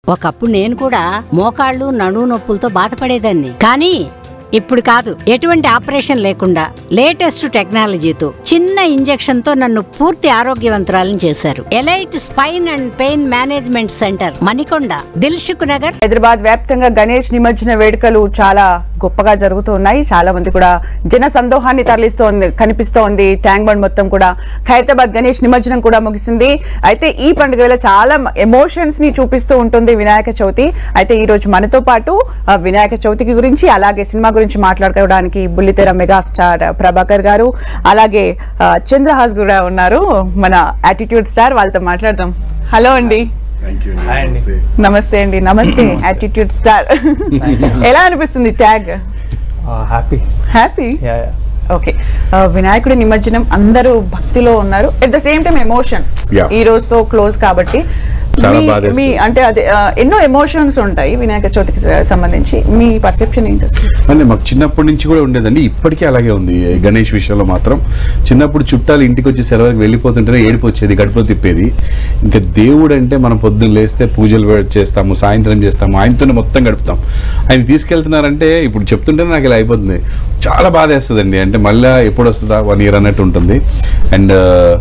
ఒకప్పుడు నేను కూడా మోకాళ్ళు నడువు నొప్పులతో బాధపడేదాన్ని కానీ ఇప్పుడు కాదు ఎటువంటి ఆపరేషన్ లేకుండా లేటెస్ట్ టెక్నాలజీతో చిన్న ఇంజెక్షన్ తో నన్ను పూర్తి ఆరోగ్యవంతురాలను చేశారు elite spine and pain management centre Manikonda Dilsukhnagar Hyderabad వ్యాప్తంగా గణేష్ నిమజ్జన వేడుకలు చాలా గొప్పగా జరుగుతూ ఉన్నాయి చాలా మంది కూడా జన సందోహాన్ని తరలిస్తోంది కనిపిస్తోంది ట్యాంక్ బండ్ మొత్తం కూడా ఖైరతాబాద్ గణేష్ నిమజ్జనం కూడా ముగిసింది అయితే ఈ పండుగ వేళ చాలా ఎమోషన్స్ ని చూపిస్తూ ఉంటుంది వినాయక చవితి అయితే ఈ రోజు మనతో పాటు ఆ, వినాయక చవితికి గురించి అలాగే సినిమా గురించి మాట్లాడుకోవడానికి బుల్లితెర మెగాస్టార్ ప్రభాకర్ గారు అలాగే ఆ, చంద్రహాస్ కూడా ఉన్నారు మన యాటిట్యూడ్ స్టార్ వాళ్ళతో మాట్లాడదాం హలో అండి థ్యాంక్ యూ హాయ్ అండి. నమస్తే అండి నమస్తే యాటిట్యూడ్ స్టార్ ఎలా అనిపిస్తుంది tag happy happy yeah yeah okay వినాయకుడి నిమజ్జనం అందరూ భక్తిలో ఉన్నారు at the same time emotion Yeah. ఈ రోజుతో క్లోజ్ కాబట్టి చాలా మీ- బాధేస్తుంది. మీ అంటే అదే ఆ, ఎన్నో ఎమోషన్స్ ఉంటాయి వినాయక చవితికి స- సంబంధించి మీ పర్సెప్షన్ ఏంటి అసలు అంటే మాకు చిన్నప్పటి నుంచి కూడా ఉండేదండి ఇప్పటికీ అలాగే ఉంది ఈ గణేష్ విషయంలో మాత్రం చిన్నప్పుడు చుట్టాలు ఇంటికి వచ్చి సెలవుకి వెళ్ళిపోతుంటేనే ఏడుపు వచ్చేది గడుపులో తిప్పేది ఇంకా దేవుడు అంటే మనం పొద్దున్న లేస్తే పూజలు పె- చేస్తాము సాయంత్రం చేస్తాము ఆయనతోనే మొత్తం గడుపుతాం ఆయన తీసుకెళ్తున్నారంటే ఇప్పుడు చెప్తుంటేనే నాకు ఇలా అయిపోతుంది చాలా బాధ వేస్తుందండి అంటే మళ్ళీ ఎప్పుడు వస్తుందా వన్ ఇయర్ అన్నట్టు ఉంటుంది అండ్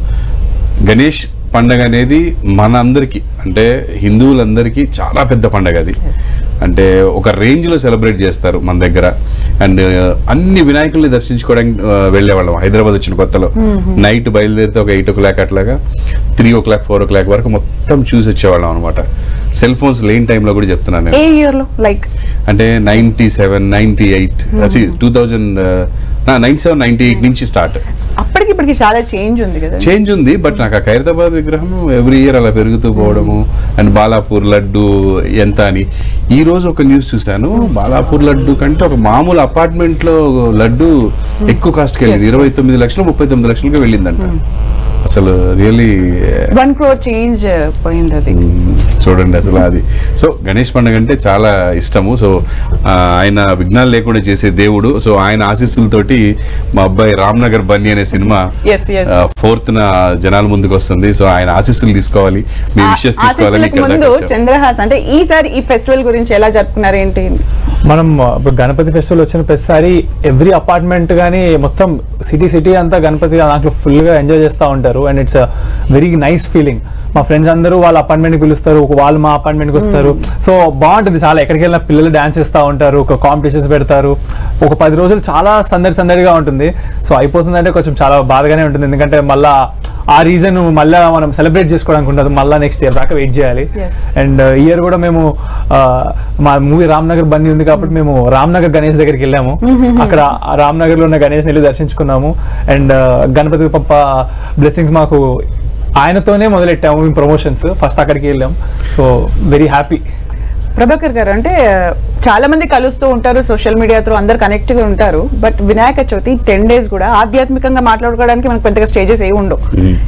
గణేష్ పండగ అనేది మన అందరికీ అంటే హిందువులందరికీ చాలా పెద్ద పండగ అది అంటే ఒక రేంజ్లో సెలబ్రేట్ చేస్తారు మన దగ్గర అండ్ అన్ని వినాయకుల్ని దర్శించుకోవడానికి ఆ, వెళ్ళేవాళ్ళం హైదరాబాద్ వచ్చిన కొత్తలో నైట్ బయలుదేరితే ఒక ఎయిట్ ఓ క్లాక్ అట్లాగా three o'clock four o'clock వరకు మొత్తం చూసి వచ్చేవాళ్ళం అనమాట సెల్ ఫోన్స్ లేని టైంలో కూడా చెప్తున్నాను నేను ఏ ఇయర్ లో లైక్ అంటే ninety seven ninety eight two thousand ninety seven ninety eight నుంచి స్టార్ట్ అప్పటికి ఇప్పటికి చాలా చేంజ్ ఉంది కదా చేంజ్ ఉంది బట్ నాకు ఆ ఖైరతాబాద్ విగ్రహం ఎవ్రీ ఇయర్ అలా పెరుగుతూ పోవడము అండ్ బాలాపూర్ లడ్డు ఎంత అని ఈ రోజు ఒక న్యూస్ చూశాను బాలాపూర్ లడ్డు కంటే ఒక మామూలు అపార్ట్మెంట్ లో లడ్డు ఎక్కువ కాస్ట్కి వెళ్ళింది ఇరవై తొమ్మిది లక్షలు ముప్పై తొమ్మిది లక్షలకి వెళ్ళిందంట అసలు రియల్లీ వన్ క్రోర్ చేంజ్ పోయింది అది చూడండి అసలు అది సో గణేష్ పండుగ అంటే చాలా ఇష్టము సో ఆ, ఆయన విఘ్నాలు లేకుండా చేసే దేవుడు సో ఆయన ఆశీస్సులతోటి మా అబ్బాయి రామ్నగర్ బన్నీ అనే సినిమా Yes, yes. ఫోర్త్ న జనాల ముందుకు వస్తుంది సో ఆయన ఆశీస్సులు తీసుకోవాలి మీ విషయస్ ఆ- తీసుకోవాలని ఆశీస్సులకు ఇక్కడ దాకా ముందు వచ్చాం. చంద్రహాస్ అంటే ఈసారి ఈ ఫెస్టివల్ గురించి ఎలా జరుపుకున్నారు ఏంటి మనం ఇప్పుడు గణపతి ఫెస్టివల్ వచ్చిన ప్రతిసారి ఎవ్రీ అపార్ట్మెంట్ కానీ మొత్తం సిటీ సిటీ అంతా గణపతి దాంట్లో ఫుల్గా ఎంజాయ్ చేస్తూ ఉంటారు and it's very nice feeling మా ఫ్రెండ్స్ అందరూ వాళ్ళ అపార్ట్మెంట్కి పిలుస్తారు ఒక వాళ్ళు మా అపార్ట్మెంట్కి వస్తారు సో బాగుంటుంది చాలా ఎక్కడికి వెళ్ళినా పిల్లలు డాన్స్ చేస్తూ ఉంటారు ఒక కాంపిటీషన్స్ పెడతారు ఒక పది రోజులు చాలా సందడి సందడిగా ఉంటుంది సో అయిపోతుందంటే కొంచెం చాలా బాధగానే ఉంటుంది ఎందుకంటే మళ్ళా ఆ రీజన్ మళ్ళీ మనం సెలబ్రేట్ చేసుకోవడానికి ఉండదు మళ్ళీ నెక్స్ట్ ఇయర్ దాకా వెయిట్ చేయాలి Yes. అండ్ ఇయర్ కూడా మేము ఆ, మా మూవీ రామ్నగర్ బన్నీ ఉంది కాబట్టి మేము రామ్నగర్ గణేష్ దగ్గరికి వెళ్ళాము అక్కడ ఆ రామ్నగర్ లో ఉన్న గణేష్ వెళ్ళి దర్శించుకున్నాము అండ్ గణపతి పప్ప బ్లెస్సింగ్స్ మాకు ఆయనతోనే మొదలెట్టాము మేము ప్రమోషన్స్ ఫస్ట్ అక్కడికి వెళ్ళాం సో వెరీ హ్యాపీ ప్రభాకర్ గారు అంటే చాలా మంది కలుస్తూ ఉంటారు సోషల్ మీడియా త్రూ అందరు కనెక్ట్ గా ఉంటారు but Vinayaka Chavithi ten days కూడా ఆధ్యాత్మికంగా మాట్లాడుకోవడానికి మనకు పెద్దగా స్టేజెస్ ఏమి ఉండవు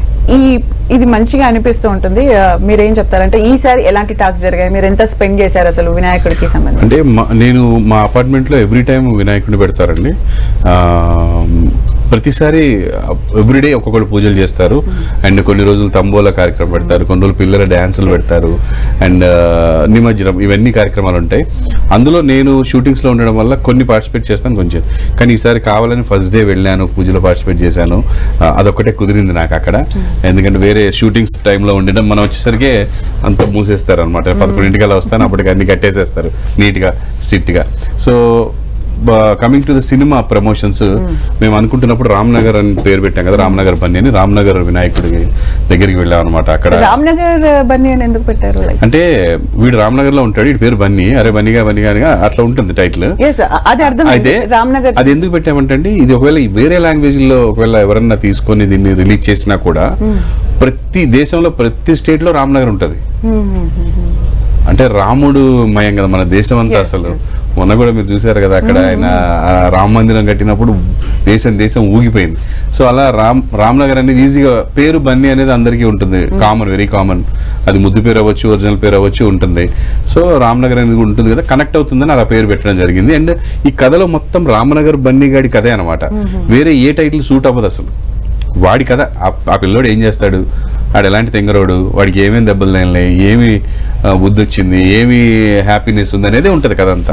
ఈ ఇది మంచిగా అనిపిస్తూ ఉంటుంది ఆ, మీరేం చెప్తారంటే ఈసారి ఎలాంటి టాక్స్ జరిగాయి మీరు ఎంత స్పెండ్ చేశారు అసలు వినాయకుడికి సంబంధించి అంటే మా- నేను మా అపార్ట్మెంట్లో ఎవ్రీ టైం వినాయకుడిని పెడతారండి ఆ, ప్రతిసారి ఎవ్రీడే ఒక్కొక్కరు పూజలు చేస్తారు అండ్ కొన్ని రోజులు తంబోలా కార్యక్రమం పెడతారు కొన్ని రోజులు పిల్లల డ్యాన్సులు పెడతారు అండ్ నిమజ్జనం ఇవన్నీ కార్యక్రమాలు ఉంటాయి అందులో నేను షూటింగ్స్లో ఉండడం వల్ల కొన్ని పార్టిసిపేట్ చేస్తాను కొంచెం కానీ ఈసారి కావాలని ఫస్ట్ డే వెళ్ళాను పూజలో పార్టిసిపేట్ చేశాను ఆ, అదొక్కటే కుదిరింది నాకు అక్కడ ఎందుకంటే వేరే షూటింగ్స్ టైంలో ఉండడం మనం వచ్చేసరికి అంత మూసేస్తారు అనమాట పదకొండింటికి అలా వస్తాను అప్పటికి అన్ని కట్టేసేస్తారు నీట్గా స్ట్రిక్ట్గా so coming to the cinema promotions మేము అనుకుంటున్నప్పుడు రామ్నగర్ అని పేరు పెట్టాం కదా రామ్నగర్ బన్నీ అని రామ్నగర్ వినాయకుడి దగ్గరికి వెళ్ళాం అనమాట అక్కడ రామ్నగర్ బన్నీ అని ఎందుకు పెట్టారు లైక్ అంటే వీడు రామ్నగర్ లో ఉంటాడు వీడి పేరు బన్నీ అరే బన్నీగా బన్నీగా అని అట్లా ఉంటుంది టైటిల్ ఎస్ అది అర్థం అయితే రామ్నగర్ అది ఎందుకు పెట్టామంటే అండి ఇది ఒకవేళ ఈ వేరే లాంగ్వేజ్ లో ఒకవేళ ఎవరన్నా తీసుకొని దీన్ని రిలీజ్ చేసినా కూడా ప్రతి దేశంలో ప్రతి స్టేట్ లో రామ్నగర్ ఉంటది అంటే రాముడు మయం కదా మన దేశం అంతా Yes, అసలు మొన్న కూడా మీరు చూసారు కదా అక్కడ ఆయన ఆ రామ మందిరం కట్టినప్పుడు దేశం దేశం ఊగిపోయింది సో అలా రామ్ రామ్నగర్ అనేది ఈజీగా పేరు బన్నీ అనేది అందరికీ ఉంటుంది కామన్ వెరీ కామన్ అది ముద్దు పేరు అవ్వచ్చు ఒరిజినల్ పేరు అవ్వచ్చు ఉంటుంది సో రామ్నగర్ అనేది ఉంటుంది కదా కనెక్ట్ అవుతుందని అలా పేరు పెట్టడం జరిగింది అండ్ ఈ కథలో మొత్తం రామనగర్ బన్నీ గాడి కథే అనమాట వేరే ఏ టైటిల్ సూట్ అవ్వదు అసలు వాడి కథ ఆ- ఆ పిల్లోడు ఏం చేస్తాడు వాడు ఎలాంటి తెంగరోడు వాడికి ఏమేమి దెబ్బలు తగిలినాయి ఏమి ఆ, బుద్ధి వచ్చింది ఏమి హ్యాపీనెస్ ఉంది అనేది ఉంటుంది కథ అంతా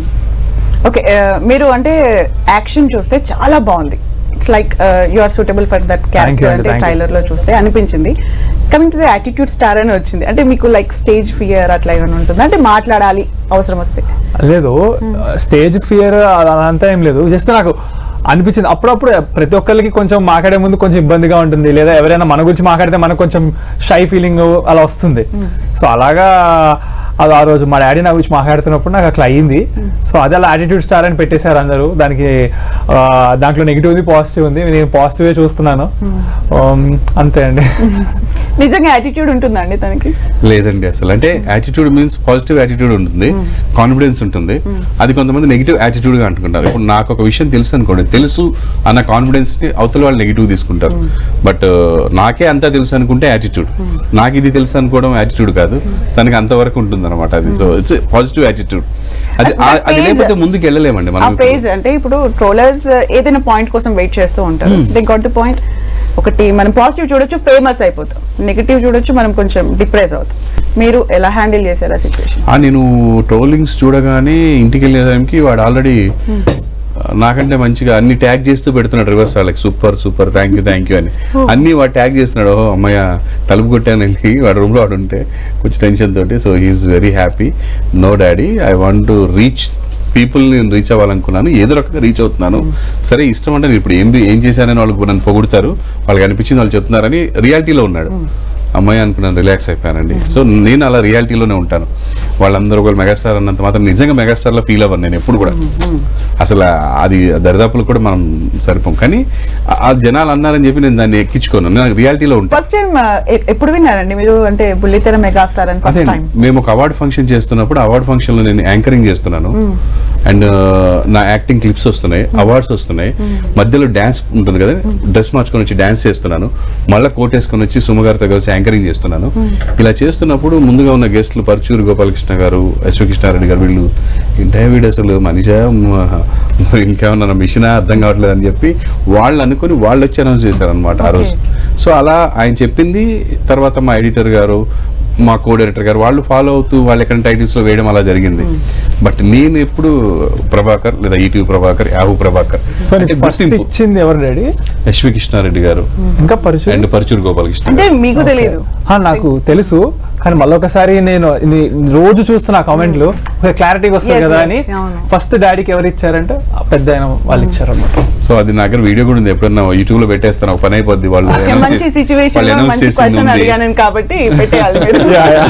ఓకే మీరు అంటే యాక్షన్ చూస్తే చాలా బాగుంది it's like you are suitable for that you character అండి, అంటే thank you. ట్రైలర్ లో చూస్తే అనిపించింది coming to the attitude star అని వచ్చింది అంటే మీకు లైక్ స్టేజ్ ఫియర్ అట్లా ఏమైనా ఉంటుంది అంటే మాట్లాడాలి అవసరం వస్తే లేదు స్టేజ్ ఫియర్ అదంతా ఏం లేదు జస్ట్ నాకు అనిపించింది అప్పుడప్పుడు ప్రతి ఒక్కరికి కొంచెం మాట్లాడే ముందు కొంచెం ఇబ్బందిగా ఉంటుంది లేదా ఎవరైనా మన గురించి మాట్లాడితే మనకు కొంచెం షై ఫీలింగ్ అలా వస్తుంది సో అలాగా అది ఆ రోజు మా డాడీ నా గురించి మాట్లాడుతున్నప్పుడు నాకు అట్లా అయ్యింది సో అదే అలా యాటిట్యూడ్ స్టార్ అని పెట్టేశారు అందరూ దానికి ఆ, దాంట్లో నెగిటివ్ ఉంది పాజిటివ్ ఉంది నేను పాజిటివే చూస్తున్నాను Um, అంతే అండి నిజంగా యాటిట్యూడ్ ఉంటుందండి తనకి లేదండి అసలు అంటే యాటిట్యూడ్ మీన్స్ పాజిటివ్ యాటిట్యూడ్ ఉంటుంది కాన్ఫిడెన్స్ ఉంటుంది అది కొంతమంది నెగిటివ్ యాటిట్యూడ్ గా అంటుకుంటారు ఇప్పుడు నాకు ఒక విషయం తెలుసు అనుకోండి తెలుసు అన్న కాన్ఫిడెన్స్ ని అవతల వాళ్ళు నెగిటివ్ తీసుకుంటారు బట్ నాకే అంతా తెలుసు అనుకుంటే యాటిట్యూడ్ నాకు ఇది తెలుసు అనుకోవడం యాటిట్యూడ్ కాదు తనకి అంతవరకు ఉంటుంది అనమాట అది సో ఇట్స్ పాజిటివ్ యాటిట్యూడ్ అది That ఆ- అది phase- లేకపోతే ముందుకు వెళ్ళలేమండి ఆ మనం ఫేజ్ అంటే ఇప్పుడు ట్రోలర్స్ ఏదైనా పాయింట్ కోసం వెయిట్ చేస్తూ ఉంటారు దే గాట్ ది పాయింట్ ఒకటి మనం పాజిటివ్ చూడొచ్చు ఫేమస్ అయిపోతాం నెగిటివ్ చూడొచ్చు మనం కొంచెం డిప్రెస్ అవుతాం మీరు ఎలా హ్యాండిల్ చేశారు ఆ సిచ్యువేషన్ ఆ నేను ట్రోలింగ్స్ చూడగానే ఇంటికి వెళ్ళే టైంకి వాడు ఆల్రెడీ నాకంటే మంచిగా అన్ని ట్యాగ్ చేస్తూ పెడుతున్నాడు రివర్స్ వాళ్ళకి super super thank you thank you అని అన్ని వాడు ట్యాగ్ చేస్తున్నాడు ఓ అమ్మయ్య తలుపు కొట్టాను వెళ్ళి వాడు రూమ్లో వాడు ఉంటే కొంచెం టెన్షన్ తోటి so he's very happy no daddy I want to reach people నేను రీచ్ అవ్వాలనుకున్నాను ఏదో రకంగా రీచ్ అవుతున్నాను సరే ఇష్టం అంటే నేను ఇప్పుడు ఏం ఏం చేశానని వాళ్ళకి నన్ను పొగుడతారు వాళ్ళకి అనిపించింది వాళ్ళు చెప్తున్నారని రియాలిటీలో ఉన్నాడు అమ్మాయి అనుకున్నాను రిలాక్స్ అయిపోయానండి సో నేను అలా రియాలిటీలోనే ఉంటాను వాళ్ళందరూ ఒకళ్ళు మెగాస్టార్ అన్నంత మాత్రం నిజంగా మెగాస్టార్లో ఫీల్ అవ్వను నేను ఎప్పుడు కూడా అసలు అది దరిదాపులు కూడా మనం సరిపోం కానీ ఆ- ఆ జనాలు అన్నారని చెప్పి నేను దాన్ని ఎక్కించుకోను నేను రియాలిటీలో ఉంటాను ఫస్ట్ టైం ఎప్పుడు విన్నారండి మీరు అంటే బుల్లితెర మెగాస్టార్ అని అదే ఫస్ట్ టైం మేము ఒక అవార్డ్ ఫంక్షన్ చేస్తున్నప్పుడు అవార్డ్ ఫంక్షన్ లో నేను యాంకరింగ్ చేస్తున్నాను అండ్ నా యాక్టింగ్ క్లిప్స్ వస్తున్నాయి అవార్డ్స్ వస్తున్నాయి మధ్యలో డాన్స్ ఉంటుంది కదా డ్రెస్ మార్చుకొని వచ్చి డాన్స్ చేస్తున్నాను మళ్ళీ కోట్ వేసుకొని వచ్చి సుమగారితో కలిసి యాంకరింగ్ చేస్తున్నాను ఇలా చేస్తున్నప్పుడు ముందుగా ఉన్న గెస్టులు పరచూరు గోపాలకృష్ణ గారు ఎస్వి కృష్ణారెడ్డి గారు వీళ్ళు ఇంటే వీడు అసలు మనిషా మ- ఇంకేమన్నా మిషనా అర్థం కావట్లేదు అని చెప్పి వాళ్ళు అనుకుని వాళ్ళు వచ్చి అనౌన్స్ చేశారు అనమాట ఆ రోజు సో అలా ఆయన చెప్పింది తర్వాత మా ఎడిటర్ గారు మా కో డైరెక్టర్ గారు వాళ్ళు ఫాలో అవుతూ వాళ్ళు ఎక్కడ టైటిల్స్ లో వేయడం అలా జరిగింది బట్ నేను ఎప్పుడు ప్రభాకర్ లేదా ETV Prabhakar yahoo Prabhakar so అంటే నీకు ఫస్ట్ గుర్తింపు ఇచ్చింది ఎవరు డాడీ ఎస్వి కృష్ణారెడ్డి గారు ఇంకా పరిచయం అండ్ పరచూరు గోపాలకృష్ణ అంటే గారు మీకు తెలియదు ఆ, నాకు తెలుసు కానీ మళ్ళీ ఒకసారి నేను ఇది రోజు చూస్తున్నా కామెంట్లు క్లారిటీ వస్తుంది Yes, కదా yes, అని అవును. ఫస్ట్ డాడీకి ఎవరు ఇచ్చారంటే ఆ పెద్ద ఆయన వాళ్ళు ఇచ్చారు అనమాట సో అది నా దగ్గర వీడియో కూడా ఉంది ఎప్పుడన్నా యూట్యూబ్ లో పెట్టేస్తాను ఒక పని అయిపోద్ది వాళ్ళు announce మంచి చేసి- సిచ్యువేషన్ వాళ్ళు announce మంచి చేసింది క్వశ్చన్ ఉంది. అడిగాను కాబట్టి పెట్టేయాలి మీరు Yeah, yeah.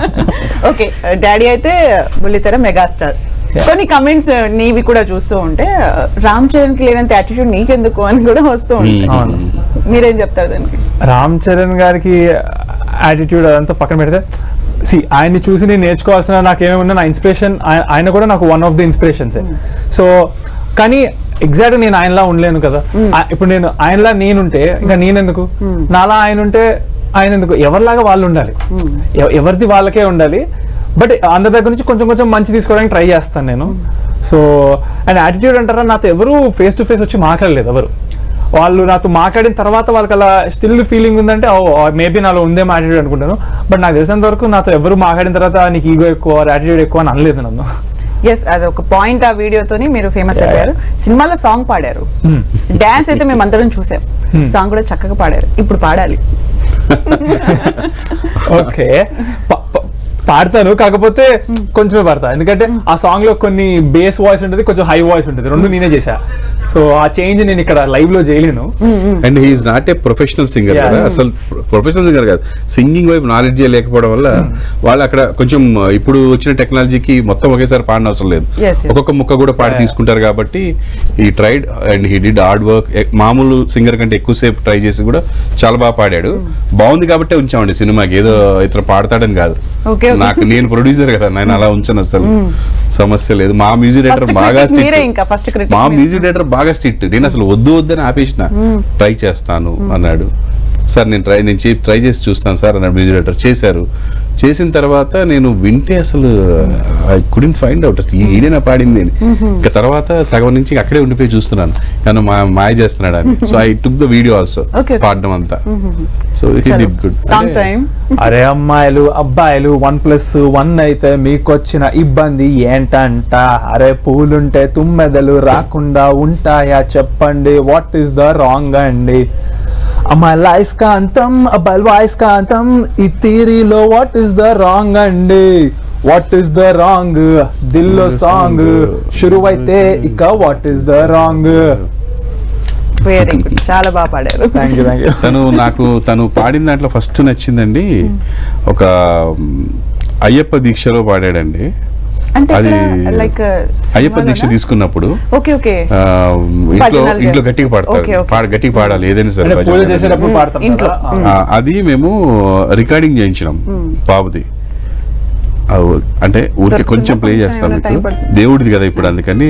ఓకే డాడీ అయితే బుల్లితెర మెగాస్టార్ Yeah. కొన్ని కమెంట్స్ నీవి కూడా చూస్తూ ఉంటే రామ్ చరణ్ కి లేనంత యాటిట్యూడ్ నీకెందుకు అని కూడా వస్తూ ఉంటాయి అవును. మీరేం చెప్తారు దానికి రామ్ చరణ్ గారికి యాటిట్యూడ్ అదంతా పక్కన పెడితే సి ఆయన్ని చూసి నేను నేర్చుకోవాల్సిన నాకు ఏమేమి నా ఇన్స్పిరేషన్ ఆయన కూడా నాకు one of the inspirations so కానీ ఎగ్జాక్ట్ నేను ఆయనలా ఉండలేను కదా ఆ- ఇప్పుడు నేను ఆయనలా నేనుంటే ఇంకా నేనెందుకు నాలా ఆయన ఉంటే ఆయన ఎందుకు ఎవరిలాగా వాళ్ళు ఉండాలి ఎవ- ఎవరిది వాళ్ళకే ఉండాలి బట్ అందరి దగ్గర నుంచి కొంచెం కొంచెం మంచి తీసుకోవడానికి ట్రై చేస్తాను నేను సో అండ్ యాటిట్యూడ్ అంటారా నాతో ఎవరు ఫేస్ టు ఫేస్ వచ్చి మాట్లాడలేదు ఎవరు వాళ్ళు నాతో మాట్లాడిన తర్వాత వాళ్ళకి అలా స్టిల్ ఫీలింగ్ ఉందంటే మేబీ నాలో ఉందేమో యాటిట్యూడ్ అనుకుంటాను బట్ నాకు తెలిసినంత వరకు నాతో ఎవరు మాట్లాడిన తర్వాత నీకు ఈగో ఎక్కువ యాటిట్యూడ్ ఎక్కువ అని అనలేదు నన్ను ఎస్ అది ఒక పాయింట్ ఆ వీడియోతోని మీరు ఫేమస్ Yeah. అయ్యారు సినిమాలో సాంగ్ పాడారు డాన్స్ అయితే మేము అందరం చూసాం సాంగ్ కూడా చక్కగా పాడారు ఇప్పుడు పాడాలి ఓకే పాడతాను కాకపోతే కొంచెమే పాడతా ఎందుకంటే ఆ సాంగ్ లో కొన్ని బేస్ వాయిస్ ఉంటుంది కొంచెం హై వాయిస్ ఉంటుంది రెండు నేనే చేశా సో ఆ చేంజ్ నేను ఇక్కడ లైవ్ లో చేయలేను and he's not a professional singer Yeah. కదా అసలు ప్రొఫెషనల్ సింగర్ కాదు సింగింగ్ వైపు నాలెడ్జ్ లేకపోవడం వల్ల వాళ్ళు అక్కడ కొంచెం ఇప్పుడు వచ్చిన టెక్నాలజీకి మొత్తం ఒకేసారి పాడిన అవసరం లేదు Yes, yes. ఒక్కొక్క ముక్క కూడా పాడి Yeah. తీసుకుంటారు కాబట్టి ఈ tried and he did hard work మామూలు సింగర్ కంటే ఎక్కువసేపు ట్రై చేసి కూడా చాలా బాగా పాడాడు బాగుంది కాబట్టి ఉంచామండి సినిమాకి ఏదో ఇతను పాడతాడని కాదు Okay, okay. నాకు నేను ప్రొడ్యూసర్ కదా నేను అలా ఉంచాను అసలు సమస్య లేదు మా మ్యూజిక్ డైరెక్టర్ First బాగా critic మీరే strict. ఇంకా, first critic మా మీరే. మ్యూజిక్ డైరెక్టర్ బాగా స్ట్రిక్ట్ నేను అసలు వద్దు వద్దని ఆపేసిన ట్రై చేస్తాను అన్నాడు సార్ నేను ట్రై నేను చే- ట్రై చేసి చూస్తాను సార్ అన్నాడు మ్యూజిక్ డైరెక్టర్ చేశారు చేసిన తర్వాత నేను వింటే అసలు ఐ కుడెంట్ ఫైండ్ అవుట్ అసలు ఈ- ఈడేనా పాడింది అని ఇంకా తర్వాత సగం నుంచి ఇంక అక్కడే ఉండిపోయి చూస్తున్నాను కానీ మా మాయ చేస్తున్నాడు అని so I took the video also Okay. పాడడం అంతా so it did good song time అరే అమ్మాయిలు అబ్బాయిలు వన్ ప్లస్ వన్ అయితే మీకొచ్చిన ఇబ్బంది ఏంటంట అరే పూలుంటే తుమ్మెదలు రాకుండా ఉంటాయా చెప్పండి వాట్ ఈస్ ద రాంగ్ అండి అమ్మాయిల అయస్కాంతం అబ్బాయిల అయస్కాంతం ఈ థీరీలో వాట్ ఈస్ ద రాంగ్ అండి వాట్ ఈస్ ద రాంగ్ దిల్లో సాంగ్ షురువైతే ఇక what is the wrong very good చాలా బాగా పాడారు థ్యాంక్ యూ థ్యాంక్ యూ తను నాకు తను పాడిన దాంట్లో ఫస్ట్ నచ్చిందండి ఒక మ్, అయ్యప్ప దీక్షలో పాడాడండి అంటే అది లైక్ అయ్యప్ప దీక్ష తీసుకున్నప్పుడు ఓకే ఓకే ఆ, ఇంట్లో భజనలు ఇంట్లో చేస్తారు. గట్టిగా పాడతారు Okay, okay. పాడ గట్టిగా పాడాలి ఏదైనా సరే అంటే పూజ భజన. చేసేటప్పుడు పాడతాం ఇంట్లో. కదా ఆ, అది మేము రికార్డింగ్ చేయించినాం బాబుది ఆ, అంటే ఊరికే దొరుకుతుందా? కొంచెం ప్లే కొంచెం చేస్తాం ఏమైనా టైం మీకు పడుతుందా? దేవుడిది కదా ఇప్పుడు అందుకని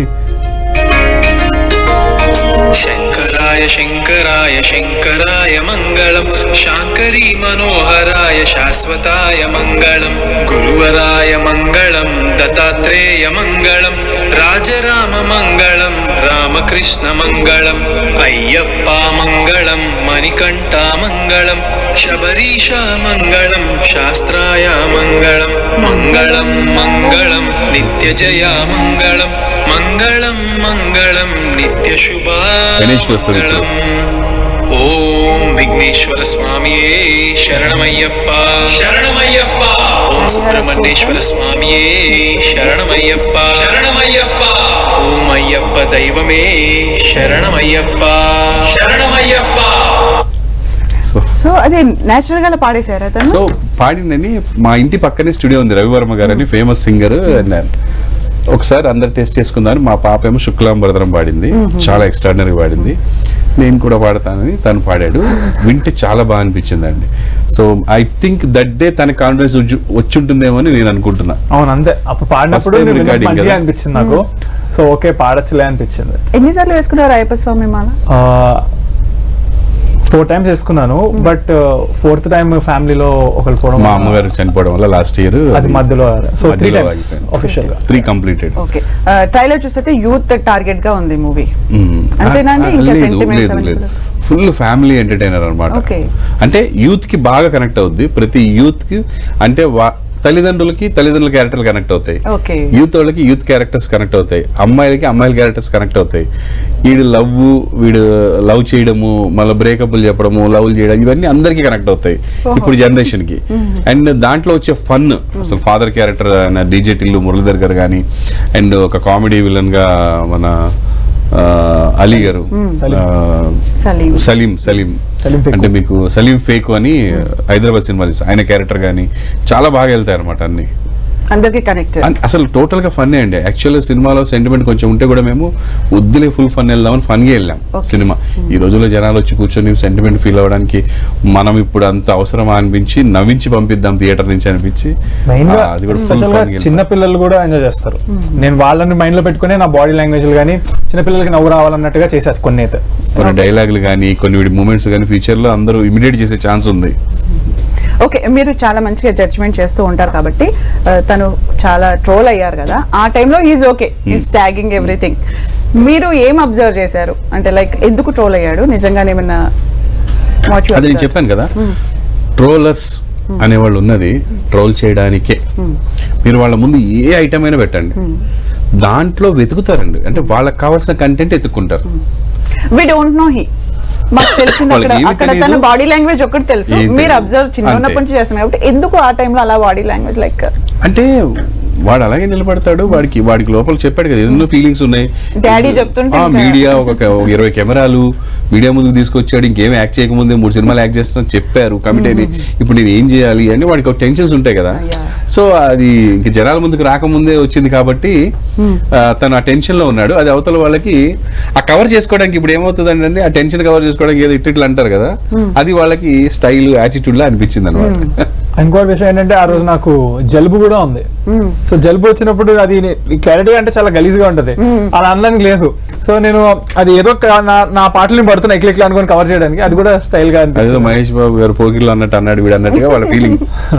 शङ्कराय शङ्कराय शङ्कराय मङ्गलम् शाङ्करी मनोहराय शाश्वताय मङ्गलम् गुरुवराय मङ्गलम् दत्तात्रेय मङ्गलम् राजराममङ्गलम् रामकृष्णमङ्गलम् अय्यप्पा मङ्गलम् मणिकण्ठा मङ्गलम् शबरीशा मङ्गलम् शास्त्राय मङ्गलम् मङ्गलं मङ्गलं नित्यजया मङ्गलम् मङ्गलं मङ्गलं नित्यशुभा గణేష్ వస్తుంది ఇప్పుడు. ఓం విఘ్నేశ్వర స్వామియే శరణమయ్యప్ప శరణమయ్యప్ప ఓం సుబ్రహ్మణ్యేశ్వర స్వామియే శరణమయ్యప్ప శరణమయ్యప్ప ఓం అయ్యప్ప దైవమే శరణమయ్యప్ప శరణమయ్యప్ప సో సో అది నేచురల్ గా పాడేశారా తను సో పాడిందని మా ఇంటి పక్కనే స్టూడియో ఉంది రవివర్మ గారు అని ఫేమస్ సింగర్ అన్నారు ఒకసారి అందరు టెస్ట్ చేసుకుందామని మా పాప ఏమో శుక్లాంబరదరం పాడింది చాలా ఎక్స్ట్రాడినరీ పాడింది నేను కూడా పాడతానని తను పాడాడు వింటే చాలా బాగా అనిపించింది అండి so I think that day తన కాన్ఫిడెన్స్ వచ్చి ఉంటుందేమో అని నేను అనుకుంటున్నా అవును అంతే అప్పుడు పాడినప్పుడు First time నేను విన్నప్పుడు recording మంచిగా కదా. అనిపించింది నాకు సో ఓకే పాడచ్చులే అనిపించింది ఎన్నిసార్లు వేసుకున్నారు అయ్యప్ప స్వామి మాల ఫోర్ టైమ్స్ వేసుకున్నాను బట్ ఫోర్త్ టైం ఫ్యామిలీలో ఒకరు పోవడం మా వల్ల అమ్మగారు చనిపోవడం వల్ల లాస్ట్ ఇయర్ అది మధ్యలో సో త్రీ టైమ్స్ official గా త్రీ కంప్లీటెడ్ ఓకే ట్రైలర్ చూస్తే యూత్ టార్గెట్ గా ఉంది మూవీ అంతేనా అండి? ఇంకా sentiments లేదు అవన్నీ లేదు కూడా? ఫుల్ ఫ్యామిలీ ఎంటర్టైనర్ అనమాట Okay. అంటే యూత్ కి బాగా కనెక్ట్ అవుద్ది ప్రతి యూత్ కి అంటే వా- తల్లిదండ్రులకి తల్లిదండ్రుల క్యారెక్టర్లు కనెక్ట్ అవుతాయి ఓకే యూత్ వాళ్ళకి యూత్ క్యారెక్టర్స్ కనెక్ట్ అవుతాయి అమ్మాయిలకి అమ్మాయిల క్యారెక్టర్స్ కనెక్ట్ అవుతాయి వీడు లవ్ వీడు లవ్ చేయడము మళ్ళీ బ్రేకప్లు చెప్పడము లవ్ చేయడం ఇవన్నీ అందరికీ కనెక్ట్ అవుతాయి ఇప్పుడు జనరేషన్ కి అండ్ దాంట్లో వచ్చే ఫన్ అసలు father character DJ Tillu Muralidhar garu కానీ అండ్ ఒక కామెడీ విలన్ గా మన ఆ, అలీ గారు సలీం. ఆ, సలీం సలీం సలీం సలీం ఫేకు. అంటే మీకు సలీం ఫేక్ అని హైదరాబాద్ సినిమా తీస్తారు. ఆయన క్యారెక్టర్ కానీ చాలా బాగా వెళ్తాయి అనమాట అన్ని అందరికి కనెక్ట్ అన్- అసలు టోటల్ గా ఫన్ అండి యాక్చువల్ సినిమాలో సెంటిమెంట్ కొంచెం ఉంటే కూడా మేము వద్దులే ఫుల్ ఫన్ వెళ్దామని ఫన్ గా వెళ్ళాం Okay. సినిమా ఈ రోజుల్లో జనాలు వచ్చి కూర్చొని సెంటిమెంట్ ఫీల్ అవ్వడానికి మనం ఇప్పుడు అంత అవసరమా అనిపించి నవ్వించి పంపిద్దాం థియేటర్ నుంచి అనిపించి మెయిన్ గా ఆ, అది కూడా ఫుల్ స్పెషల్ గా ఫన్ చిన్న పిల్లలు కూడా ఎంజాయ్ చేస్తారు నేను వాళ్ళని మైండ్ లో పెట్టుకుని నా బాడీ లాంగ్వేజ్ కానీ చిన్న పిల్లలకి నవ్వు రావాలన్నట్టుగా చేశారు కొన్ని అయితే కొన్ని డైలాగులు కానీ కొన్ని మూమెంట్స్ కానీ ఫ్యూచర్ లో అందరూ ఇమిడియేట్ చేసే ఛాన్స్ ఉంది ఓకే మీరు చాలా మంచిగా జడ్జ్మెంట్ చేస్తూ ఉంటారు కాబట్టి ఆ, తను చాలా ట్రోల్ అయ్యారు కదా ఆ టైంలో is okay is tagging everything మీరు ఏం అబ్జర్వ్ చేశారు అంటే లైక్ ఎందుకు ట్రోల్ అయ్యాడు నిజంగానే ఏమన్నా what you అది నేను observed? చెప్పాను కదా ట్రోలర్స్ అనేవాళ్ళు ఉన్నది ట్రోల్ చేయడానికే మీరు వాళ్ళ ముందు ఏ ఐటమ్ అయినా పెట్టండి దాంట్లో వెతుకుతారండి అంటే వాళ్ళకి కావాల్సిన కంటెంట్ ఎత్తుక్కుంటారు వి డోంట్ నో హీ మాకు తెలిసింది అక్కడ వాళ్ళకి ఏమీ అక్కడ తన తెలీదు. బాడీ లాంగ్వేజ్ ఒకటి తెలుసు ఏం మీరు తెలీదు. అబ్జర్వ్ చిన్న అంతే. ఉన్నప్పటి నుంచి చేస్తాం కాబట్టి ఎందుకు ఆ టైంలో అలా బాడీ లాంగ్వేజ్ లైక్ అంటే వాడు అలాగే నిలబడతాడు వాడికి వాడికి లోపల చెప్పాడు కదా ఎన్నో ఫీలింగ్స్ ఉన్నాయి Daddy చెప్తుంటే ఆ, ఇంకా- మీడియా ఒక ఒక ఇరవై కెమెరాలు మీడియా ముందుకు తీసుకొచ్చాడు ఇంకేం యాక్ట్ చేయకముందే మూడు సినిమాలు యాక్ట్ చేస్తున్నా చెప్పారు కమిటీ అని ఇప్పుడు నేను ఏం చేయాలి అని వాడికి ఒక టెన్షన్స్ ఉంటాయి కదా Yeah. సో అది ఇంక జనాల ముందుకు రాకముందే వచ్చింది కాబట్టి ఆ, తను ఆ టెన్షన్ లో ఉన్నాడు అది అవతల వాళ్ళకి ఆ కవర్ చేసుకోవడానికి ఇప్పుడు ఏమవుతుంది అంటే ఆ టెన్షన్ కవర్ చేసుకోవడానికి ఏదో ఇట్టిట్లు అంటారు కదా అది వాళ్ళకి స్టైల్ యాటిట్యూడ్ లా అనిపించింది అనమాట ఇంకోటి విషయం ఏంటంటే ఆ రోజు నాకు జలుబు కూడా ఉంది సో జలుబు వచ్చినప్పుడు అది క్లారిటీ అంటే చాలా గలీజ్గా ఉంటది అలా అనడానికి లేదు సో నేను అది ఏదో ఒక నా- నా పాటలు పడుతున్నా ఇట్లా ఇట్లా అనుకొని కవర్ చేయడానికి అది కూడా స్టైల్ గా అదేదో అనిపిస్తుంది మహేష్ బాబు గారు పోకిర్లు అన్నట్టు అన్నాడు వీడు అన్నట్టుగా వాళ్ళ ఫీలింగ్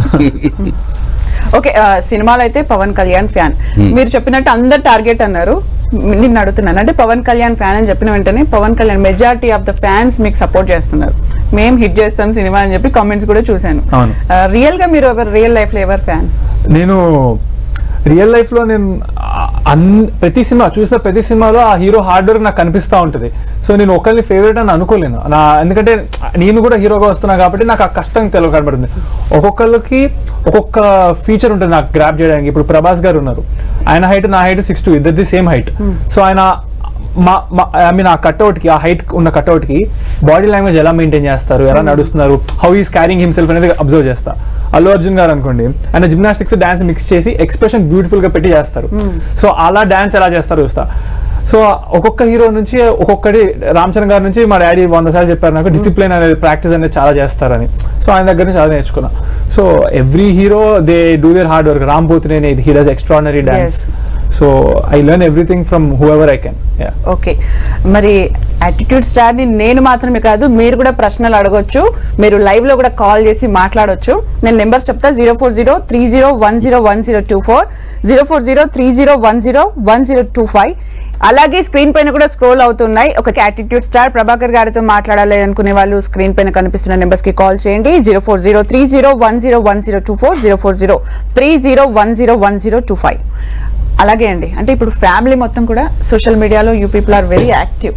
ఓకే ఆ, సినిమాలో అయితే పవన్ కళ్యాణ్ ఫ్యాన్ మీరు చెప్పినట్టు అందరు టార్గెట్ అన్నారు మ్, నిన్ను అడుగుతున్నాను అంటే పవన్ కళ్యాణ్ ఫ్యాన్ అని చెప్పిన వెంటనే Pawan Kalyan majority of the fans మీకు సపోర్ట్ చేస్తున్నారు మేము హిట్ చేస్తాం సినిమా అని చెప్పి కామెంట్స్ కూడా చూశాను అవును. రియల్ గా మీరు ఎవరు రియల్ లైఫ్ లో ఎవరు ఫ్యాన్ నేను రియల్ లైఫ్ లో నేను ఆ- అన్ ప్రతి సినిమా చూసిన ప్రతి సినిమాలో ఆ హీరో హార్డ్ వర్క్ నాకు కనిపిస్తూ ఉంటుంది సో నేను ఒకరిని ఫేవరెట్ అని అనుకోలేను నా ఎందుకంటే నేను కూడా హీరోగా వస్తున్నా కాబట్టి నాకు ఆ కష్టం తెలుగు కనబడుతుంది ఒక్కొక్కరికి ఒక్కొక్క ఫీచర్ ఉంటుంది నాకు గ్రాప్ చేయడానికి ఇప్పుడు ప్రభాస్ గారు ఉన్నారు ఆయన హైట్ నా హైట్ సిక్స్ టూ ఇద్దరిది సేమ్ హైట్ సో ఆయన మా ఐ మీన్ ఆ కట్అవుట్ కి ఆ హైట్ ఉన్న కట్అవుట్ కి బాడీ లాంగ్వేజ్ ఎలా మెయింటైన్ చేస్తారు ఎలా నడుస్తున్నారు హౌ ఈస్ క్యారింగ్ హిమ్సెల్ఫ్ అనేది అబ్జర్వ్ చేస్తా అల్లు అర్జున్ గారు అనుకోండి ఆయన జిమ్నాస్టిక్స్ డాన్స్ మిక్స్ చేసి ఎక్స్ప్రెషన్ బ్యూటిఫుల్ గా పెట్టి చేస్తారు సో అలా డాన్స్ ఎలా చేస్తారు చూస్తా సో ఒక్కొక్క హీరో నుంచి ఒక్కొక్కటి రామ్ చరణ్ గారి నుంచి మా డాడీ వంద సార్లు చెప్పారు నాకు డిసిప్లిన్ అనేది ప్రాక్టీస్ అనేది చాలా చేస్తారని సో ఆయన దగ్గర నుంచి చాలా నేర్చుకున్నా so every hero they do their hard work Ram Pothineni he does extraordinary dance so I learn everything from whoever I can okay మరి యాటిట్యూడ్ స్టార్ ని నేను మాత్రమే కాదు మీరు కూడా ప్రశ్నలు అడగొచ్చు మీరు లైవ్ లో కూడా కాల్ చేసి మాట్లాడొచ్చు నేను నెంబర్స్ చెప్తా zero four zero three zero one zero one zero two four zero four zero three zero one zero one zero two five అలాగే స్క్రీన్ పైన కూడా స్క్రోల్ అవుతున్నాయి ఒక యాటిట్యూడ్ స్టార్ ప్రభాకర్ గారితో మాట్లాడాలి అనుకునే వాళ్ళు స్క్రీన్ పైన కనిపిస్తున్న నెంబర్స్ కి కాల్ చేయండి zero four zero three zero one zero one zero two four zero four zero three zero one zero one zero two five అలాగే అండి అంటే ఇప్పుడు ఫ్యామిలీ మొత్తం కూడా సోషల్ మీడియాలో you people are very active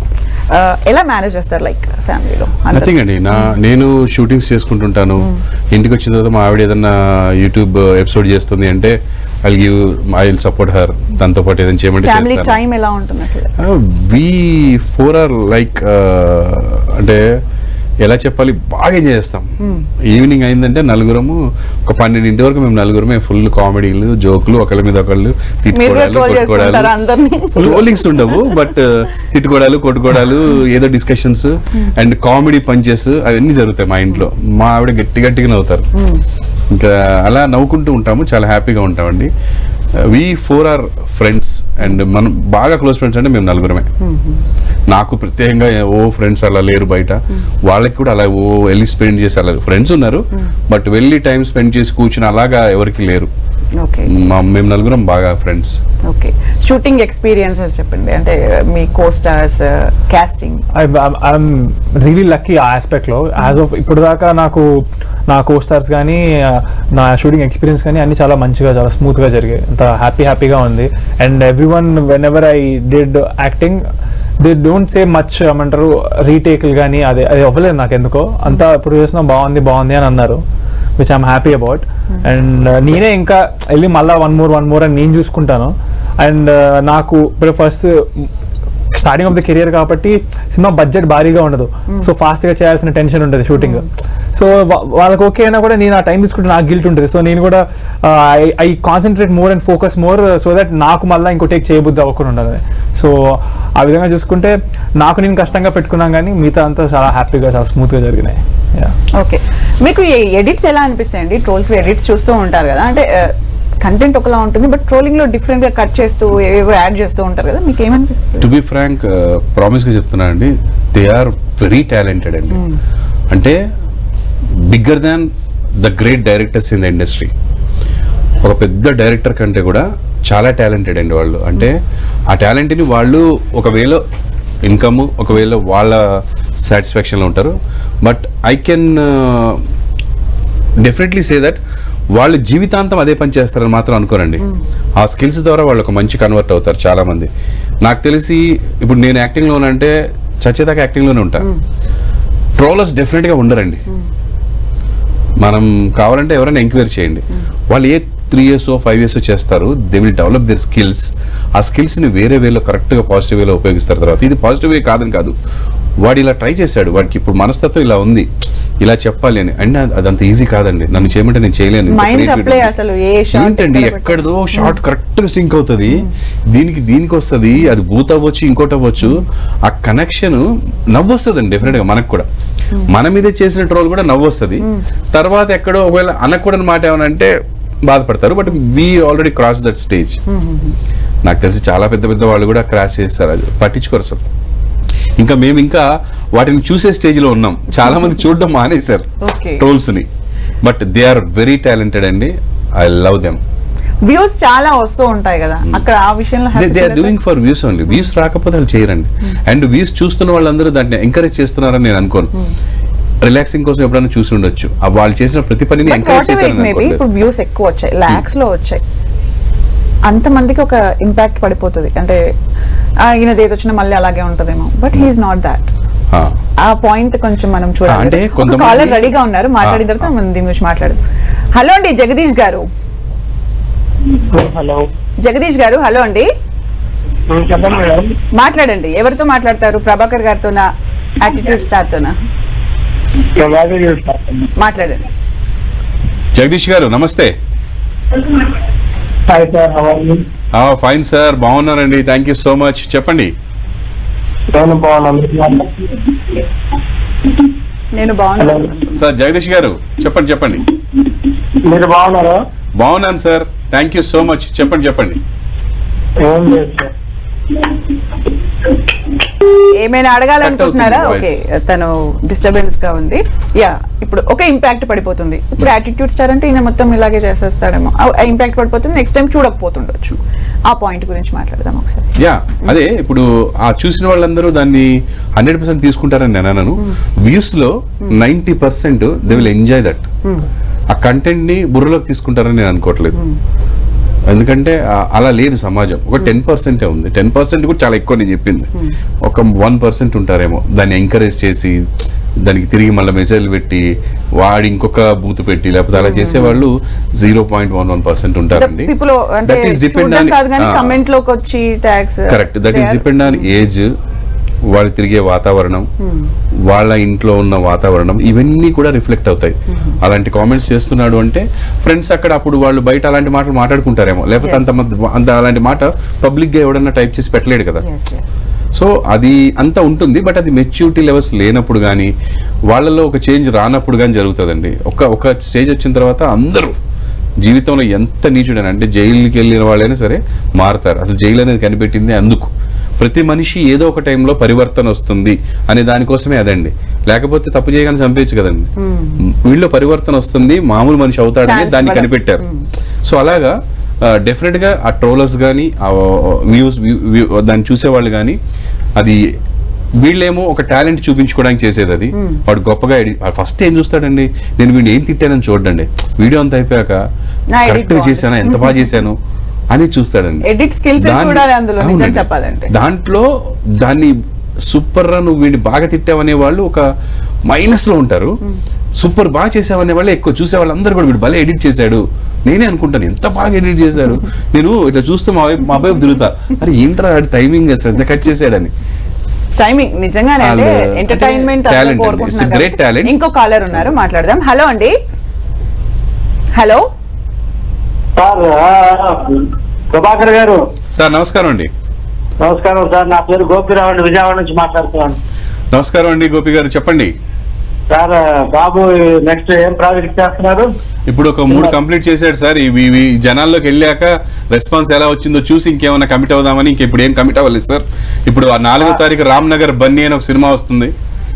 ఎలా మేనేజ్ చేస్తారు లైక్ ఫ్యామిలీలో నథింగ్ అండి నా నేను షూటింగ్స్ చేసుకుంటుంటాను ఇంటికి వచ్చిన తర్వాత మా ఆవిడ ఏదన్నా యూట్యూబ్ ఎపిసోడ్ చేస్తుంది అంటే I give I will support her దాంతో పాటు ఏదైనా చేయమంటే ఫ్యామిలీ చేస్తాను టైం ఎలా ఉంటుంది అసలు వి ఫోర్ ఆర్ లైక్ అంటే ఎలా చెప్పాలి బాగా ఎంజాయ్ చేస్తాం ఈవినింగ్ అయిందంటే నలుగురము ఒక పన్నెండింటి వరకు మేము నలుగురమే ఫుల్ కామెడీలు జోకులు ఒకళ్ళ మీద ఒకళ్ళు మీరు కూడా తిట్టుకోవడాలు ట్రోల్ చేస్తుంటారా అందరినీ ట్రోలింగ్స్ ఉండవు బట్ తిట్టుకోవడాలు కొట్టుకోవడాలు ఏదో డిస్కషన్స్ అండ్ కామెడీ పంచెస్ అవన్నీ జరుగుతాయి మా ఇంట్లో మా ఆవిడ గట్టి గట్టిగా నవ్వుతారు ఇంకా అలా నవ్వుకుంటూ ఉంటాము చాలా హ్యాపీగా ఉంటామండి we four are friends and మనం బాగా క్లోజ్ ఫ్రెండ్స్ అంటే మేము నలుగురమే నాకు ప్రత్యేకంగా ఓ ఫ్రెండ్స్ అలా లేరు బయట వాళ్ళకి కూడా అలా ఓ వెళ్ళి స్పెండ్ చేసి అలా ఫ్రెండ్స్ ఉన్నారు బట్ వెళ్ళి టైం స్పెండ్ చేసి కూర్చుని అలాగా ఎవరికి లేరు ఓకే మా మేము నలుగురం బాగా ఫ్రెండ్స్ ఓకే షూటింగ్ ఎక్స్పీరియన్సెస్ చెప్పండి అంటే మీ co stars casting I'm really lucky ఆ ఆస్పెక్ట్ లో యాజ్ ఆఫ్ ఇప్పుడు దాకా నాకు నా కో స్టార్స్ కానీ నా షూటింగ్ ఎక్స్పీరియన్స్ కానీ అన్ని చాలా మంచిగా చాలా స్మూత్ గా జరిగాయి అంత హ్యాపీ హ్యాపీగా ఉంది and everyone whenever I did acting they don't say much ఏమంటారు రీటేక్లు కానీ అదే అది అవ్వలేదు నాకు ఎందుకో అంతా ఇప్పుడు చూసినా బాగుంది బాగుంది అని అన్నారు which I'm happy about and నేనే ఇంకా వెళ్ళి మళ్ళీ వన్ మోర్ వన్ మోర్ అని నేను చూసుకుంటాను అండ్ నాకు ఇప్పుడు first starting of the career కాబట్టి సినిమా బడ్జెట్ భారీగా ఉండదు సో ఫాస్ట్ గా చేయాల్సిన టెన్షన్ ఉంటుంది షూటింగ్ సో వాళ్ళకి ఓకే అయినా కూడా నేను ఆ టైం తీసుకుంటే నాకు గిల్ట్ ఉంటుంది సో నేను కూడా I concentrate more and focus more so that నాకు మళ్ళీ ఇంకో టేక్ చేయబుద్ధి అవ్వకుండా ఉండదు సో ఆ విధంగా చూసుకుంటే నాకు నేను కష్టంగా పెట్టుకున్నాం కానీ మిగతా అంతా చాలా హ్యాపీగా చాలా స్మూత్ గా జరిగినాయి Yeah. ఓకే మీకు ఎడిట్స్ ఎలా అనిపిస్తాయండి ట్రోల్స్ ఎడిట్స్ చూస్తూ ఉంటారు కదా అంటే కంటెంట్ ఒకలా ఉంటుంది బట్ ట్రోలింగ్ లో డిఫరెంట్ గా కట్ చేస్తూ ఏవేవో యాడ్ చేస్తూ ఉంటారు కదా మీకు ఏమనిపిస్తుంది టు బి ఫ్రాంక్ ప్రామిస్గా చెప్తున్నానండి దే ఆర్ వెరీ టాలెంటెడ్ అండి అంటే bigger than the great directors in the industry ఒక పెద్ద డైరెక్టర్ కంటే కూడా చాలా టాలెంటెడ్ అండి వాళ్ళు అంటే ఆ టాలెంట్ని వాళ్ళు ఒకవేళ ఇన్కమ్ ఒకవేళ వాళ్ళ సాటిస్ఫాక్షన్లో ఉంటారు but I can definitely say that వాళ్ళు జీవితాంతం అదే పని చేస్తారని మాత్రం అనుకోరండి ఆ స్కిల్స్ ద్వారా వాళ్ళు ఒక మంచి కన్వర్ట్ అవుతారు చాలా మంది నాకు తెలిసి ఇప్పుడు నేను యాక్టింగ్లో అంటే చచ్చేదాకా యాక్టింగ్లోనే ఉంటా ట్రోలర్స్ డెఫినెట్గా ఉండరండి మనం కావాలంటే ఎవరైనా ఎంక్వైరీ చేయండి వాళ్ళు a three years five years చేస్తారు they will develop their skills ఆ స్కిల్స్ని వేరే వేలో కరెక్ట్గా పాజిటివ్ వేలో ఉపయోగిస్తారు తర్వాత ఇది పాజిటివ్ వే కాదని కాదు వాడు ఇలా ట్రై చేశాడు వాడికి ఇప్పుడు మనస్తత్వం ఇలా ఉంది ఇలా చెప్పాలి అని అండ్ అదంత ఈజీ కాదండి నన్ను చేయమంటే నేను చేయలేను ఇంత Mind creativity apply ఉంది. అసలు ఏ shot ఏంటండి ఎక్కడ ఎక్కడదో షార్ట్ కరెక్ట్ గా సింక్ అవుతుంది దీనికి దీనికి వస్తుంది అది బూత్ అవ్వచ్చు ఇంకోటి అవ్వచ్చు ఆ కనెక్షన్ నవ్వు వస్తుందండి డెఫినెట్ గా మనకు కూడా మన మీద చేసిన ట్రోల్ కూడా నవ్వు వస్తుంది తర్వాత ఎక్కడో ఒకవేళ అనకూడని మాట ఏమైనా అంటే బాధపడతారు but we already cross that stage నాకు తెలిసి చాలా పెద్ద పెద్ద వాళ్ళు కూడా క్రాస్ చేస్తారు అది పట్టించుకోరు అసలు ఇంకా మేము ఇంకా వాటిని చూసే స్టేజ్ లో ఉన్నాం చాలా మంది చూడడం మానేశారు Okay. ట్రోల్స్ ని but they are very talented అండి ఐ లవ్ దెమ్ వ్యూస్ చాలా వస్తూ ఉంటాయి కదా అక్కడ ఆ విషయంలో they happy they are feel doing for views only views రాకపోతే వాళ్ళు చేయరండి అండ్ వ్యూస్ చూస్తున్న వాళ్ళందరూ దాన్ని ఎంకరేజ్ చేస్తున్నారని నేను అనుకోను రిలాక్సింగ్ కోసం ఎప్పుడైనా చూసి ఉండొచ్చు ఆ వాళ్ళు చేసిన ప్రతి పనిని బట్ ఎంకరేజ్ వాట్ మేబీ చేశారని ఇప్పుడు వ్యూస్ ఎక్కువ వచ్చాయి లాక్స్ లో వచ్చాయి అంత మందికి ఒక ఇంపాక్ట్ పడిపోతుంది అంటే ఆ, ఈయనది ఏది వచ్చినా మళ్ళీ అలాగే ఉంటదేమో బట్ హీఈస్ నాట్ దాట్ ఆ పాయింట్ కొంచెం మనం చూడాలి అంటే ఒక కొంతమంది- కాలర్ రెడీగా ఉన్నారు మాట్లాడిన ఆ, తర్వాత మనం దీని గురించి మాట్లాడదు హలో అండి జగదీష్ గారు హలో జగదీష్ గారు హలో అండి చెప్పండి మేడం మాట్లాడండి ఎవరితో మాట్లాడతారు ప్రభాకర్ గారితోనా యాటిట్యూడ్ స్టార్ తోనా ప్రభాకర్ గారు మాట్లాడండి జగదీష్ గారు నమస్తే hi sir how are you fine sir బాగున్నారండి థ్యాంక్ యూ సో మచ్ చెప్పండి నేను బాగున్నాను నేను బాగున్నాను సార్ జగదీష్ గారు చెప్పండి చెప్పండి మీరు బాగున్నారా బాగున్నాను sir thank you so much చెప్పండి చెప్పండి ఏం లేదు సార్ ఏమైనా అడగాలనుకుంటున్నారా Cut ఓకే అవుతుంది తను డిస్టర్బెన్స్ గా ఉంది యా ఇప్పుడు ఒక ఇంపాక్ట్ పడిపోతుంది ఇప్పుడు యాటిట్యూడ్ స్టార్ అంటే ఈయన మొత్తం ఇలాగే చేసేస్తాడేమో ఆ ఇంపాక్ట్ పడిపోతుంది నెక్స్ట్ టైం చూడకపోతుండొచ్చు ఆ పాయింట్ గురించి మాట్లాడదాం ఒకసారి యా అదే ఇప్పుడు ఆ చూసిన వాళ్ళందరూ దాన్ని హండ్రెడ్ పర్సెంట్ తీసుకుంటారని నేను అనను వ్యూస్ లో ninety percent they will enjoy that ఆ కంటెంట్ ని బుర్రలోకి తీసుకుంటారని నేను అనుకోవట్లేదు ఎందుకంటే ఆ- అలా లేదు సమాజం ఒక టెన్ పర్సెంటే ఉంది టెన్ పర్సెంట్ కూడా చాలా ఎక్కువ నేను చెప్పింది ఒక వన్ పర్సెంట్ ఉంటారేమో దాన్ని ఎంకరేజ్ చేసి దానికి తిరిగి మళ్ళీ మెసేజ్లు పెట్టి వాడి ఇంకొక బూత్ పెట్టి లేకపోతే అలా చేసే వాళ్ళు zero point one one percent ఉంటారండి పీపుల్ అంటే దట్ ఈస్ డిపెండ్ చూడడం కాదు కానీ కమెంట్ లోకి వచ్చి tags correct that is depend on age వాళ్ళు తిరిగే వాతావరణం వాళ్ళ ఇంట్లో ఉన్న వాతావరణం ఇవన్నీ కూడా రిఫ్లెక్ట్ అవుతాయి అలాంటి కామెంట్స్ చేస్తున్నాడు అంటే ఫ్రెండ్స్ అక్కడ అప్పుడు వాళ్ళు బయట అలాంటి మాటలు మాట్లాడుకుంటారేమో లేకపోతే అంత మధ్య- అంత అలాంటి మాట పబ్లిక్ గా ఎవడన్నా టైప్ చేసి పెట్టలేడు కదా సో అది అంతా ఉంటుంది బట్ అది మెచ్యూరిటీ లెవెల్స్ లేనప్పుడు కానీ వాళ్ళలో ఒక చేంజ్ రానప్పుడు కానీ జరుగుతుందండి ఒక ఒక స్టేజ్ వచ్చిన తర్వాత అందరూ జీవితంలో ఎంత నీచుడని అంటే జైలుకి వెళ్ళిన వాళ్ళైనా సరే మారుతారు అసలు జైలు అనేది కనిపెట్టింది అందుకు ప్రతి మనిషి ఏదో ఒక టైంలో పరివర్తన వస్తుంది అనే దానికోసమే అదండి లేకపోతే తప్పు చేయగానే చంపేయచ్చు కదండి వీళ్ళు పరివర్తన వస్తుంది మామూలు మనిషి అవుతాడని Chance దాన్ని ఇవ్వడం. కనిపెట్టారు సో అలాగా డెఫినెట్ గా ఆ ట్రోలర్స్ కానీ ఆ వ్యూస్ దాన్ని చూసేవాళ్ళు కానీ అది వీళ్ళేమో ఒక టాలెంట్ చూపించుకోవడానికి చేసేది అది వాడు గొప్పగా ఫస్ట్ ఏం చూస్తాడండి నేను వీడిని ఏం తిట్టానని చూడండి వీడియో అంతా అయిపోయాక నా edit కరెక్ట్ బాగుంది. చేశానా ఎంత బాగా చేశాను అని చూస్తాడండి Edit skills ఏ దాన్ని- చూడాలి అందులో, నిజం అవునండి. చెప్పాలంటే. దాంట్లో దాన్ని సూపర్ రా నువ్వు వీడిని బాగా తిట్టావనే వాళ్ళు ఒక మైనస్ లో ఉంటారు సూపర్ బాగా చేసావనే వాళ్ళే ఎక్కువ చూసే వాళ్ళందరూ కూడా వీడు భలే ఎడిట్ చేశాడు నేనే అనుకుంటాను ఎంత బాగా ఎడిట్ చేశాడు నేను ఇట్లా చూస్తూ మా వైపు మా వైపు తిరుగుతా అరే ఏంట్రా టైమింగ్ అసలు ఎంత కట్ చేశాడని టైమింగ్ నిజంగానే అంటే వాళ్ళు- ఎంటర్టైన్మెంట్ అంటే talent అండి. It's a great talent. ఇంకో కాలర్ ఉన్నారు మాట్లాడదాం హలో అండి హలో సార్ ఆ, ప్రభాకర్ గారు సార్ నమస్కారం అండి నమస్కారం సార్ నా పేరు గోపిరావు అండి విజయవాడ నుంచి మాట్లాడుతున్నాను నమస్కారం అండి గోపి గారు చెప్పండి సార్ బాబు నెక్స్ట్ ఏం ప్రాజెక్ట్ చేస్తున్నారు ఇప్పుడు ఒక మూడు కంప్లీట్ చేశాడు సార్ ఇవి ఇవి జనాల్లోకి వెళ్ళాక రెస్పాన్స్ ఎలా వచ్చిందో చూసి ఇంకేమైనా కమిట్ అవుదామని ఇంక ఇప్పుడు ఏం కమిట్ అవ్వలేదు సార్ ఇప్పుడు ఆ నాలుగో తారీఖు రామ్ నగర్ బన్నీ అని ఒక సినిమా వస్తుంది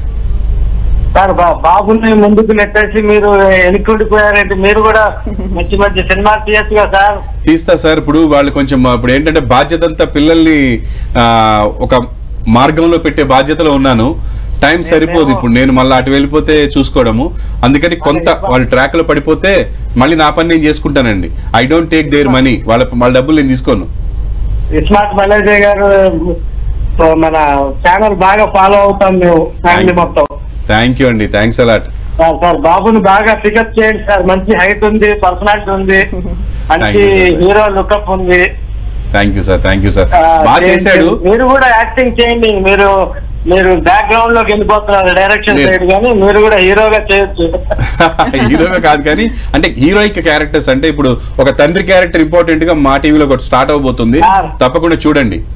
సార్ బా- బాబుని ముందుకు నెట్టేసి మీరు వెనక్కి ఉండిపోయారంటే మీరు కూడా మంచి మంచి సినిమాలు తీయచ్చు కదా సార్ తీస్తా సార్ ఇప్పుడు వాళ్ళు కొంచెం ఇప్పుడు ఏంటంటే బాధ్యత అంతా పిల్లల్ని ఆ, ఒక మార్గంలో పెట్టే బాధ్యతలో ఉన్నాను టైం సరిపోదు ఇప్పుడు నేను మళ్ళీ అటు వెళ్ళిపోతే చూసుకోవడము అందుకని కొంత వాళ్ళు ట్రాక్ లో పడిపోతే మళ్ళీ నా పని నేను చేసుకుంటానండి I don't take their money వాళ్ళ వాళ్ళ డబ్బులు నేను తీసుకోను ఇస్మార్ట్ మలేజయ్ గారు సో మన ఛానల్ బాగా ఫాలో అవుతాం మేము ఫ్యామిలీ మొత్తం థ్యాంక్ యూ అండి థ్యాంక్స్ అలాట్ సార్ సార్ బాబుని బాగా పికప్ చేయండి సార్ మంచి హైట్ ఉంది పర్సనాలిటీ ఉంది మంచి Thank you, sir. Hero lookup ఉంది thank you sir thank you sir ఆ, బాగా చేయండి. చేశాడు మీరు కూడా యాక్టింగ్ చేయండి మీరు మీరు బ్యాక్గ్రౌండ్ లోకి వెళ్ళిపోతున్నారు డైరెక్షన్ లేదు. సైడ్ కానీ మీరు కూడా హీరోగా చేయొచ్చు హీరోగా కాదు కానీ అంటే హీరోయిక్ క్యారెక్టర్స్ అంటే ఇప్పుడు ఒక తండ్రి క్యారెక్టర్ ఇంపార్టెంట్ గా మా టీవీలో ఒకటి స్టార్ట్ అవబోతుంది Ah. తప్పకుండా చూడండి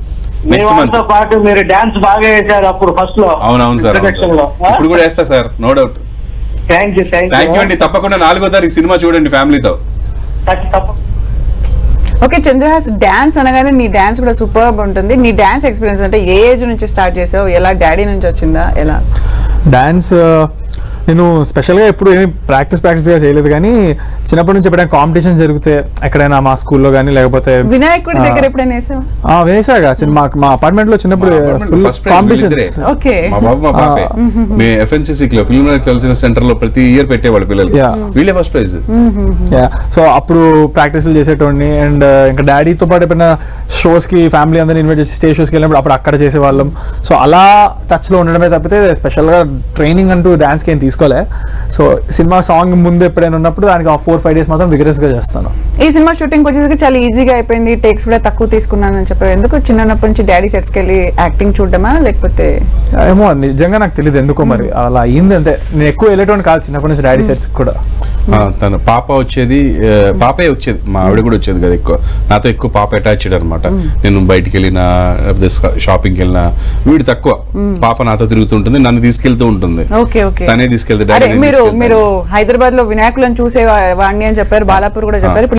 మీ నెక్స్ట్ మంత్ వాళ్ళతో పాటు మీరు డాన్స్ బాగా వేశారు అప్పుడు ఫస్ట్ లో అవునవును సార్ అవును Introduction సార్ లో ఇప్పుడు కూడా వేస్తా sir no doubt thank you thank thank you అండి తప్పకుండా నాలుగో తారీఖు సినిమా చూడండి ఫ్యామిలీతో తప్ప ఓకే చంద్రహాస్ డాన్స్ అనగానే నీ డాన్స్ కూడా సూపర్ ఉంటుంది నీ డాన్స్ ఎక్స్పీరియన్స్ అంటే ఏ ఏజ్ నుంచి స్టార్ట్ చేసావు ఎలా డాడీ నుంచి వచ్చిందా ఎలా డాన్స్ నేను స్పెషల్గా ఎప్పుడు ఏమి ప్రాక్టీస్ ప్రాక్టీస్గా చేయలేదు కానీ చిన్నప్పటి నుంచి ఎప్పుడైనా కాంపిటీషన్ జరిగితే ఎక్కడైనా మా స్కూల్లో కానీ లేకపోతే వినాయకుడి ఆ, దగ్గర ఎప్పుడైనా వేసావా ఆ, వేసాగా చిన్న మా మా apartment లో చిన్నప్పుడు మా apartment full first prize competitions వీళ్ళిద్దరే. ఓకే మా బాబు మా పాపే మీ ఎఫ్ఎన్సీసీ లో ఫిల్మ్ కల్చరల్ సెంటర్ లో ప్రతి ఇయర్ పెట్టేవాళ్ళు పిల్లలు Yeah. వీళ్ళే ఫస్ట్ ప్రైజ్ యా సో అప్పుడు ప్రాక్టీస్లు చేసేటోడిని అండ్ ఇంకా డాడీతో పాటు ఎప్పుడైనా షోస్కి ఫ్యామిలీ అందరిని ఇన్వైట్ చేసి స్టేజ్ షోస్కి వెళ్ళినప్పుడు అప్పుడు అక్కడ చేసేవాళ్ళం సో అలా టచ్లో ఉండడమే తప్పితే స్పెషల్గా ట్రైనింగ్ అంటూ డాన్స్కి ఏం తీసుకోలే సో సినిమా సాంగ్ ముందు ఎప్పుడైనా ఉన్నప్పుడు దానికి ఆ ఫోర్ ఫైవ్ డేస్ మాత్రం విగరస్గా చేస్తాను ఈ సినిమా షూటింగ్ వచ్చేసరికి చాలా ఈజీగా అయిపోయింది టేక్స్ కూడా తక్కువ తీసుకున్నాను అని చెప్పారు ఎందుకు చిన్నప్పటి నుంచి డాడీ సెట్స్కి వెళ్ళి యాక్టింగ్ చూడడమా లేకపోతే ఏమో నిజంగా నాకు తెలియదు ఎందుకో మరి అలా అయింది అంతే నేను ఎక్కువ వెళ్ళేటోని కాదు చిన్నప్పటి నుంచి డాడీ సెట్స్ కూడా తన పాప వచ్చేది ఆ, పాపే వచ్చేది మా ఆవిడ కూడా వచ్చేది కదా ఎక్కువ నాతో ఎక్కువ పాప అటాచ్డ్ అనమాట నేను బయటికి వెళ్ళినా లేకపోతే షాపింగ్కి వెళ్ళినా వీడు తక్కువ పాప నాతో తిరుగుతుంటుంది నన్ను తీసుకెళ్తూ ఉంటుంది ఓకే ఓకే తనే తీసుకెళ్తే అరే డాడీ మీరు మీరు హైదరాబాద్ లో వినాయకులను చూసే వా- వాడిని అని చెప్పారు బాలాపూర్ కూడా చెప్పారు ఇప్పుడు